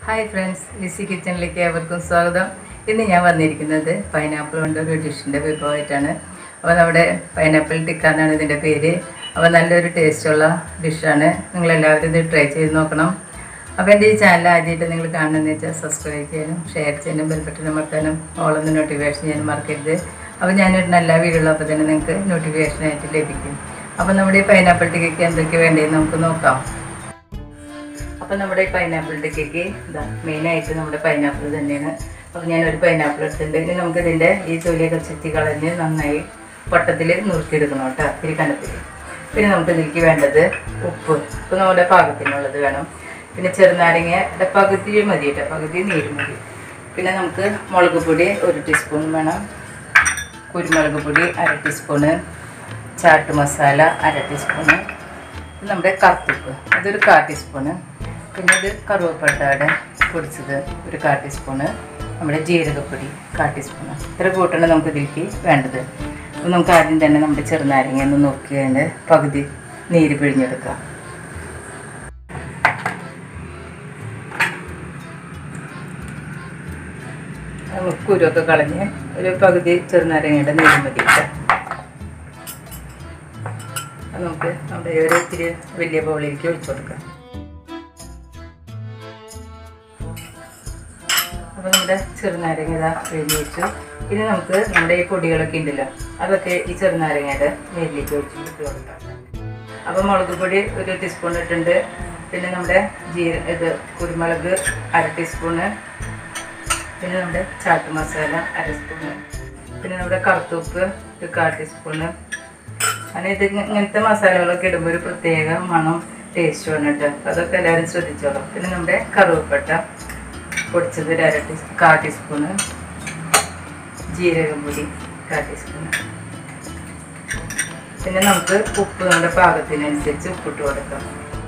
hi friends easy കിച്ചണിലേക്ക് ഏവർക്കും സ്വാഗതം ഇന്ന് ഞാൻ വന്നിരിക്കുന്നത് പൈനാപ്പിൾ കൊണ്ട് ഒരു ഡിഷിൻ്റെ വിഭവമായിട്ടാണ് അപ്പോൾ നമ്മുടെ പൈനാപ്പിൾ ടിക്ക എന്നാണ് ഇതിൻ്റെ പേര് അപ്പോൾ നല്ലൊരു ടേസ്റ്റുള്ള ഡിഷാണ് നിങ്ങളെല്ലാവരും ഇത് ട്രൈ ചെയ്ത് നോക്കണം അപ്പോൾ എൻ്റെ ഈ ചാനൽ ആദ്യമായിട്ട് നിങ്ങൾ കാണുന്നതെന്ന് വെച്ചാൽ സബ്സ്ക്രൈബ് ചെയ്യാനും ഷെയർ ചെയ്യാനും ബെൽബട്ടൺ അമർത്താനും ഓളൊന്ന് നോട്ടിഫിക്കേഷൻ ചെയ്യാനും മറക്കരുത് അപ്പോൾ ഞാനിടുന്ന എല്ലാ വീഡിയോകളും അപ്പോൾ തന്നെ നിങ്ങൾക്ക് നോട്ടിഫിക്കേഷനായിട്ട് ലഭിക്കും അപ്പോൾ നമ്മുടെ ഈ പൈനാപ്പിൾ ടിക്കയ്ക്ക് എന്തൊക്കെ വേണ്ടതെന്ന് നമുക്ക് നോക്കാം അപ്പം നമ്മുടെ ഈ പൈനാപ്പിൾ ടിക്കയ്ക്ക് ഇതാ മെയിനായിട്ട് നമ്മുടെ പൈനാപ്പിൾ തന്നെയാണ് അപ്പോൾ ഞാനൊരു പൈനാപ്പിൾ എടുത്തിട്ടുണ്ട് ഇനി നമുക്ക് ഇതിൻ്റെ ഈ തൊലിയൊക്കെ ചെത്തി കളഞ്ഞ് നന്നായി വട്ടത്തിൽ നുറുക്കിയെടുക്കണം കേട്ടോ ഇത്തിരി കനത്തിൽ പിന്നെ നമുക്ക് ഇതിലേക്ക് വേണ്ടത് ഉപ്പ് ഉപ്പ് നമ്മുടെ പാകത്തിനുള്ളത് വേണം പിന്നെ ചെറുനാരങ്ങയുടെ പകുതി മതി കേട്ടോ പകുതി നീര് മതി പിന്നെ നമുക്ക് മുളക് പൊടി ഒരു ടീസ്പൂൺ വേണം കുരുമുളക് പൊടി അര ടീസ്പൂണ് ചാട്ട് മസാല അര ടീസ്പൂണ് ഇത് നമ്മുടെ കറുത്തുപ്പ് അതൊരു കാ ടീസ്പൂണ് പിന്നെ ഇത് കറുവപ്പട്ടയുടെ പൊടിച്ചത് ഒരു കാ ടീസ്പൂണ് നമ്മുടെ ജീരകപ്പൊടി കാ ടീസ്പൂണ് ഇത്ര കൂട്ടാണ് നമുക്ക് ഇതിലേക്ക് വേണ്ടത് അപ്പോൾ നമുക്ക് ആദ്യം തന്നെ നമ്മുടെ ചെറുനാരങ്ങ ഒന്ന് നോക്കിയതിൻ്റെ പകുതി നീര് പിഴിഞ്ഞെടുക്കാം നമുക്ക് കുരുവൊക്കെ കളഞ്ഞ് ഒരു പകുതി ചെറുനാരങ്ങയുടെ നീര് മതി കേട്ടോ അത് നമുക്ക് നമ്മുടെ ഒരു ഇത്തിരി വലിയ ബൗളിലേക്ക് ഒഴിച്ചു കൊടുക്കാം അപ്പോൾ നമ്മുടെ ചെറുനാരങ്ങ ഇതാ പിഴിഞ്ഞ് വെച്ചു ഇനി നമുക്ക് നമ്മുടെ ഈ പൊടികളൊക്കെ ഉണ്ടല്ലോ അതൊക്കെ ഈ ചെറുനാരങ്ങയുടെ മേലിലേക്ക് ഒഴിച്ച് ഇട്ട് കൊടുക്കാം അപ്പോൾ മുളക് പൊടി ഒരു ടീസ്പൂൺ ഇട്ടുണ്ട് പിന്നെ നമ്മുടെ ജീര ഇത് കുരുമുളക് അര ടീസ്പൂണ് പിന്നെ നമ്മുടെ ചാട്ട് മസാല അര സ്പൂണ് പിന്നെ നമ്മുടെ കറുത്തുപ്പ് ഒരു കാൽ ടീസ്പൂണ് അങ്ങനെ ഇത് ഇങ്ങ- ഇങ്ങനത്തെ മസാലകളൊക്കെ ഇടുമ്പോൾ ഒരു പ്രത്യേക മണം ടേസ്റ്റ് വന്നിട്ട് അപ്പോൾ അതൊക്കെ എല്ലാവരും ശ്രദ്ധിച്ചോളാം പിന്നെ നമ്മുടെ കറുവപ്പട്ട പൊടിച്ചത് ഒരു അര ടീ കാ ടീസ്പൂണ് ജീരകം പൊടി കാ ടീസ്പൂണ് പിന്നെ നമുക്ക് ഉപ്പ് നമ്മുടെ പാകത്തിനനുസരിച്ച് ഉപ്പിട്ട് കൊടുക്കാം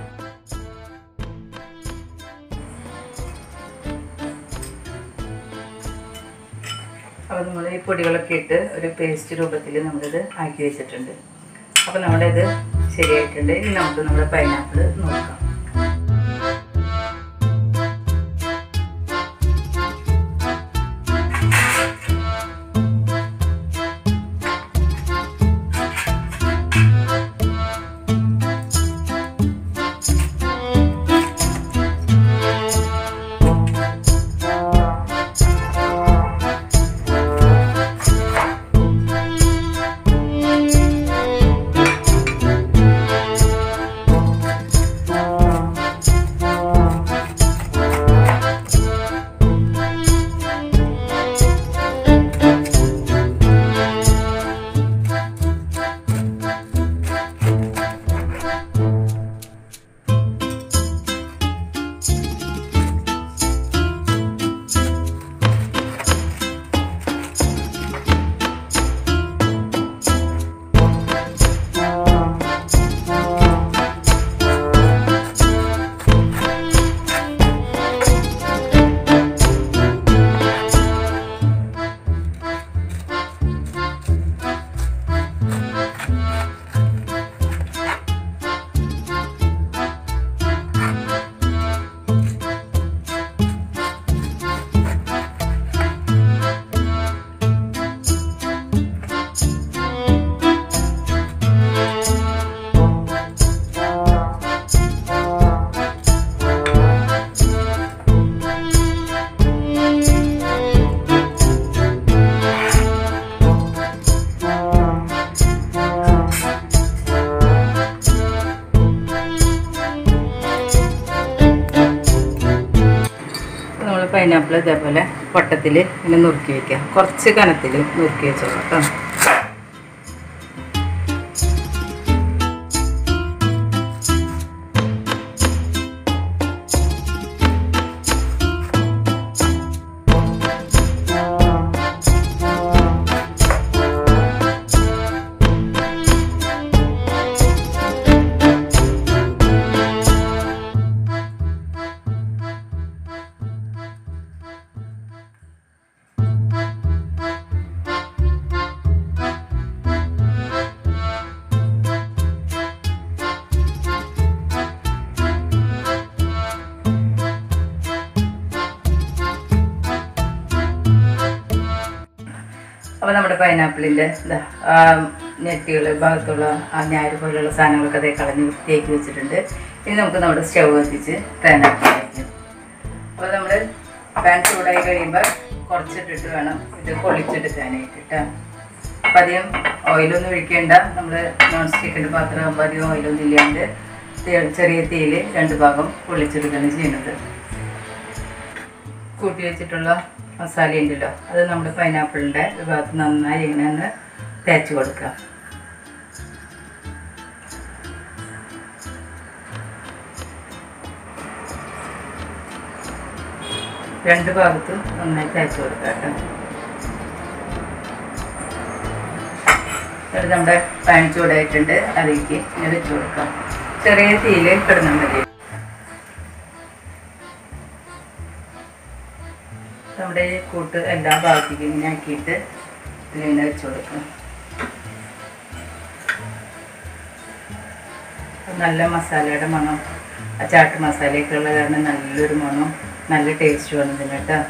അപ്പോൾ നമ്മൾ ഈ പൊടികളൊക്കെ ഇട്ട് ഒരു പേസ്റ്റ് രൂപത്തിൽ നമ്മളിത് ആക്കി വെച്ചിട്ടുണ്ട് അപ്പോൾ നമ്മുടെ ഇത് ശരിയായിട്ടുണ്ട് ഇനി നമുക്ക് നമ്മുടെ പൈനാപ്പിൾ നോക്കാം നമ്മൾ പൈനാപ്പിൾ ഇതേപോലെ വട്ടത്തിൽ ഇങ്ങനെ നുറുക്കി വെക്കാം കുറച്ച് കനത്തിൽ നുറുക്കി വെച്ചോളാം കേട്ടോ അപ്പോൾ നമ്മുടെ പൈനാപ്പിളിൻ്റെ എന്താ നെറ്റുകൾ ഭാഗത്തുള്ള ആ ഞാര് പോലെയുള്ള സാധനങ്ങളൊക്കെ അതേ കളഞ്ഞ് വൃത്തിയാക്കി വെച്ചിട്ടുണ്ട് ഇനി നമുക്ക് നമ്മുടെ സ്റ്റൗ കത്തിച്ച് പാനാപ്പിൾ വയ്ക്കാം അപ്പോൾ നമ്മൾ പാൻ ചൂടായി കഴിയുമ്പോൾ കുറച്ചിട്ടിട്ട് വേണം ഇത് പൊളിച്ചെടുക്കാനായിട്ട് കേട്ടോ അപ്പം അധികം ഓയിലൊന്നും ഒഴിക്കേണ്ട നമ്മൾ നോൺ സ്റ്റിക്കിൻ്റെ പാത്രം ആകുമ്പോൾ അധികം ഓയിലൊന്നും ഇല്ലാണ്ട് തീ- ചെറിയ തീയിൽ രണ്ട് ഭാഗം പൊള്ളിച്ചെടുക്കുകയാണ് ചെയ്യുന്നത് കൂട്ടി വെച്ചിട്ടുള്ള മസാല ഉണ്ടല്ലോ അത് നമ്മുടെ പൈനാപ്പിളിൻ്റെ ഭാഗത്ത് നന്നായി ഇങ്ങനെ ഒന്ന് തേച്ച് കൊടുക്കുക രണ്ട് ഭാഗത്തും നന്നായി തേച്ച് കൊടുക്കുക കേട്ടോ എന്നിട്ട് നമ്മുടെ പാൻ ചൂടായിട്ടുണ്ട് അതിലേക്ക് ഇങ്ങനെ വെച്ച് കൊടുക്കാം ചെറിയ തീയിൽ കിടന്നാൽ മതി നമ്മുടെ ഈ കൂട്ട് എല്ലാ ഭാഗത്തേക്കും ഇങ്ങനെ ആക്കിയിട്ട് ഇതിലിങ്ങനെ വെച്ച് കൊടുക്കാം നല്ല മസാലയുടെ മണം ആ ചാട്ട് മസാലയൊക്കെ ഉള്ള കാരണം നല്ലൊരു മണം നല്ല ടേസ്റ്റ് വേണം ഇതിന് കേട്ടോ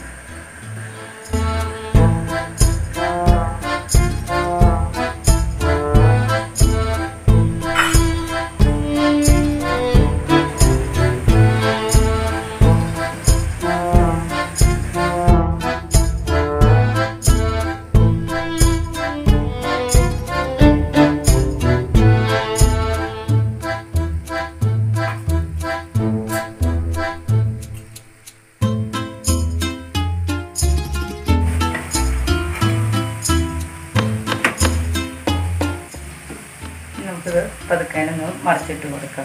നമുക്കിത് പതുക്കാനൊന്ന് മറിച്ചിട്ട് കൊടുക്കാം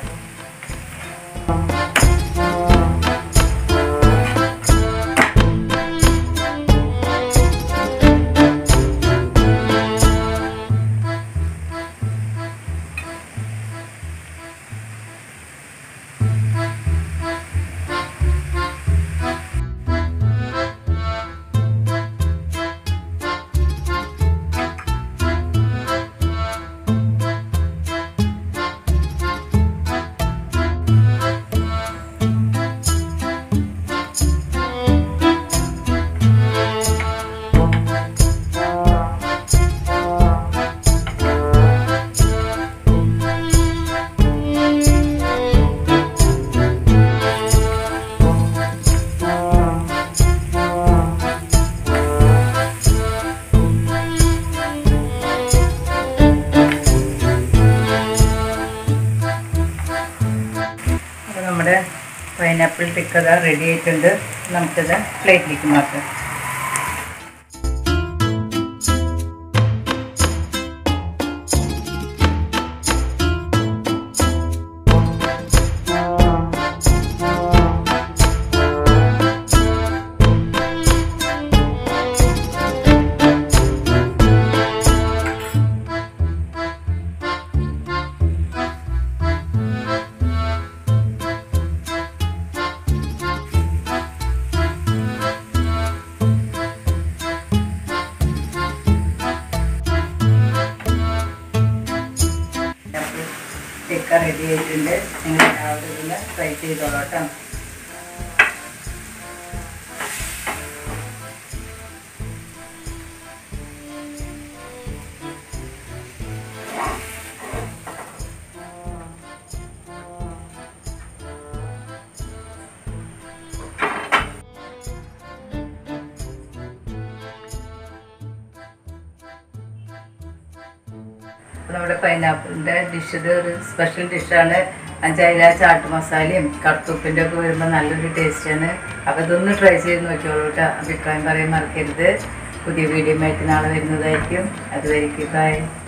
അപ്പോൾ നമ്മുടെ പൈനാപ്പിൾ ടിക്കത റെഡി ആയിട്ടുണ്ട് നമുക്കിത് പ്ലേറ്റിലേക്ക് മാറ്റാം ടിക്ക റെഡി ആയിട്ടുണ്ട് നിങ്ങൾ എല്ലാവരും ഇതിൽ ട്രൈ ചെയ്തോളൂ കേട്ടോ നമ്മുടെ പൈനാപ്പിളിൻ്റെ ഡിഷ് ഇത് ഒരു സ്പെഷ്യൽ ഡിഷാണ് അഞ്ചായില ചാട്ട് മസാലയും കറുത്തുപ്പിൻ്റെ ഒക്കെ വരുമ്പോൾ നല്ലൊരു ടേസ്റ്റാണ് അപ്പോൾ ഇതൊന്ന് ട്രൈ ചെയ്ത് നോക്കിയോളൂ കേട്ടോ അഭിപ്രായം പറയാൻ മറക്കരുത് പുതിയ വീഡിയോ ആയിട്ട് നാളെ വരുന്നതായിരിക്കും അതുവരെയ്ക്ക് ബൈ